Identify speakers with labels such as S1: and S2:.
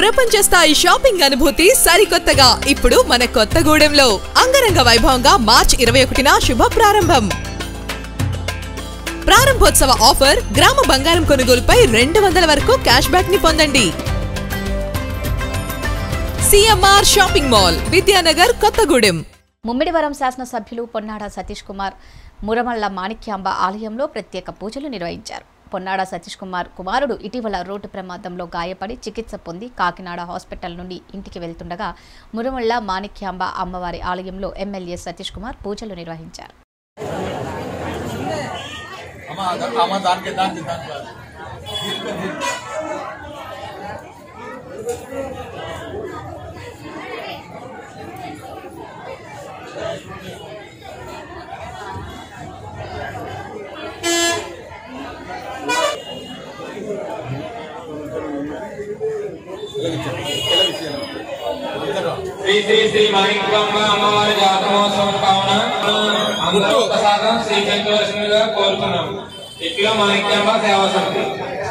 S1: ప్రపంచ స్థాయి షాపింగ్ అనుభూతి సరికొత్తగా ఇప్పుడు మన కొత్తగూడెంలో అంగరంగ వైభవంగా మార్చ్ ఇరవై ఒకటిన శుభ ప్రారంభం ప్రారంభోత్సవ ఆఫర్ గ్రామ బంగారం కొనుగోలుపై రెండు వందల వరకు క్యాష్ బ్యాక్ ని పొందండి CMR shopping mall Vidyanagar Kothagudem
S2: Mummidivaram శాసనసభ్యులు పొన్నాడ సతీష్ కుమార్ మురమల్ల మాణిక్యాంబ ఆలయంలో ప్రత్యేక పూజలు నిర్వహించారు పొన్నాడ సతీష్ కుమార్ కుమారుడు ఇటీవల రోడ్డు ప్రమాదంలో గాయపడి చికిత్స పొంది కాకినాడ హాస్పిటల్ నుండి ఇంటికి వెళ్తుండగా మురమల్ల మాణిక్యాంబ అమ్మవారి ఆలయంలో ఎమ్మెల్యే సతీష్ కుమార్ పూజలు నిర్వహించారు
S3: అమ్మ అమ్మ దానికి దానికి దానికి
S4: శ్రీ శ్రీ శ్రీ మాణిక్యాంబ అమ్మవారి జాతమోత్సవం కావున అందరూ ప్రసాదం శ్రీ వెంకటలక్ష్మిగా కోరుతున్నాం ఇట్లా మాణిక్యాంబ సేవా సమితి